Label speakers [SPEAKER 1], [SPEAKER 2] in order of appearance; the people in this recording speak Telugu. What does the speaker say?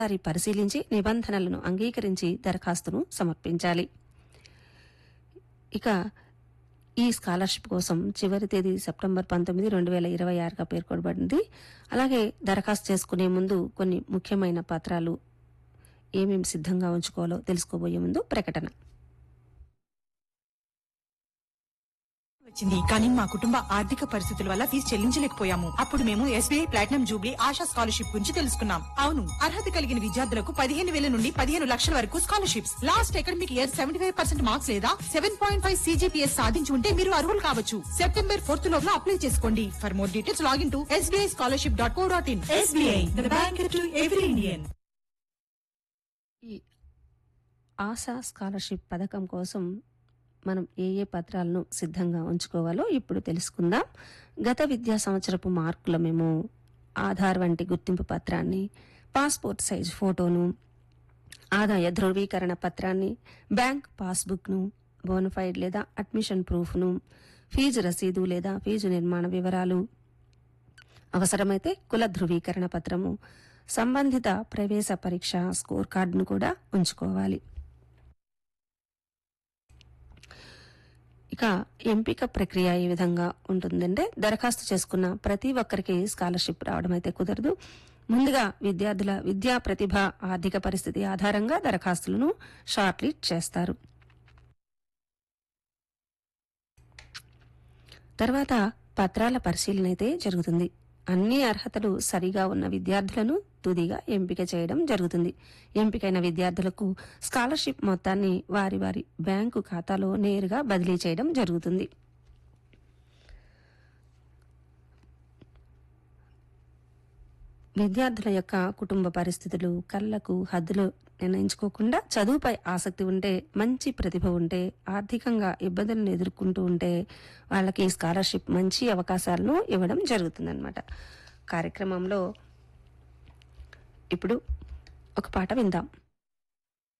[SPEAKER 1] వారి పరిశీలించి నిబంధనలను అంగీకరించి దరఖాస్తును సమర్పించాలి ఇక ఈ స్కాలర్షిప్ కోసం చివరి తేదీ సెప్టెంబర్ పంతొమ్మిది రెండు వేల ఇరవై ఆరుగా పేర్కొనబడింది అలాగే దరఖాస్తు చేసుకునే ముందు కొన్ని ముఖ్యమైన పత్రాలు ఏమేమి సిద్ధంగా ఉంచుకోవాలో తెలుసుకోబోయే ముందు ప్రకటన
[SPEAKER 2] వచ్చింది కానీ మా కుటుంబ ఆర్థిక పరిస్థితుల వల్ల ఫీజు చెల్లించలేకపోయాము అప్పుడు మేము SBI platinum jubilee Asha scholarship గురించి తెలుసుకున్నాం అవును అర్హత కలిగిన విద్యార్థులకు పదిహేను వేల నుండి పదిహేను లక్షల వరకు scholarships last academic year seventy five percent marks లేదా సెవెన్ పాయింట్ ఫైవ్ సీజీపీఎస్ సాధించి ఉంటే మీరు అర్హులు కావచ్చు సెప్టెంబర్ ఫోర్త్ లోపల అప్లై చేసుకోండి for more details login to SBI scholarship dot co dot in SBI bank to every Indian
[SPEAKER 1] ఈ ఆశా స్కాలర్షిప్ పథకం కోసం మనం ఏ ఏ పత్రాలను సిద్ధంగా ఉంచుకోవాలో ఇప్పుడు తెలుసుకుందాం గత విద్యా సంవత్సరపు మార్కుల మేము ఆధార్ వంటి గుర్తింపు పత్రాన్ని పాస్పోర్ట్ సైజ్ ఫోటోను ఆదాయ ధృవీకరణ పత్రాన్ని బ్యాంక్ పాస్బుక్ను బోనఫైడ్ లేదా అడ్మిషన్ ప్రూఫ్ను ఫీజు రసీదు లేదా ఫీజు నిర్మాణ వివరాలు అవసరమైతే కుల ధృవీకరణ పత్రము సంబంధిత ప్రవేశ పరీక్ష స్కోర్ కార్డును కూడా ఉంచుకోవాలి ఇక ఎంపిక ప్రక్రియ ఏ విధంగా ఉంటుందంటే దరఖాస్తు చేసుకున్న ప్రతి ఒక్కరికి స్కాలర్షిప్ రావడం అయితే కుదరదు ముందుగా విద్యార్థుల విద్యా ప్రతిభ ఆర్థిక పరిస్థితి ఆధారంగా దరఖాస్తులను షార్ట్ లిస్ట్ చేస్తారు తర్వాత పత్రాల పరిశీలన అయితే జరుగుతుంది అన్ని అర్హతలు సరిగా ఉన్న విద్యార్థులను తుదిగా ఎంపిక చేయడం జరుగుతుంది ఎంపికైన విద్యార్థులకు స్కాలర్షిప్ మొత్తాన్ని వారి వారి బ్యాంకు ఖాతాలో నేరుగా బదిలీ చేయడం జరుగుతుంది విద్యార్థుల యొక్క కుటుంబ పరిస్థితులు కళ్ళకు హద్దులు నిర్ణయించుకోకుండా చదువుపై ఆసక్తి ఉంటే మంచి ప్రతిభ ఉంటే ఆర్థికంగా ఇబ్బందులను ఎదుర్కొంటూ ఉంటే వాళ్ళకి స్కాలర్షిప్ మంచి అవకాశాలను ఇవ్వడం జరుగుతుందన్నమాట కార్యక్రమంలో ఇప్పుడు ఒక పాట విందాం